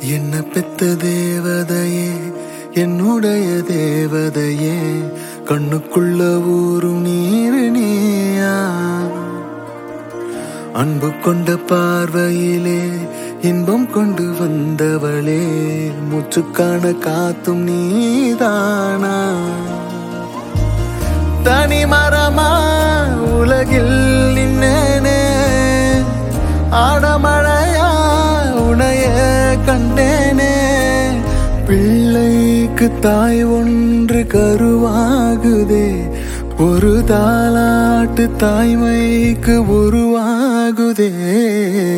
என்ன பெத்த தேவதையே என்னுடைய தேவதையே கண்ணுக்குள்ள ஊரும் நீரு நீயா அன்பு கொண்ட பார்வையிலே இன்பம் கொண்டு வந்தவளே மூச்சுக்கான காத்தும் நீதானா தனி மரமா உலகில் நின்னேனே ஆடமழையா உனைய கண்டேனே பிள்ளைக்கு தாய் ஒன்று கருவாகுதே ஒரு தாலாட்டு தாய்மைக்கு உருவாகுதே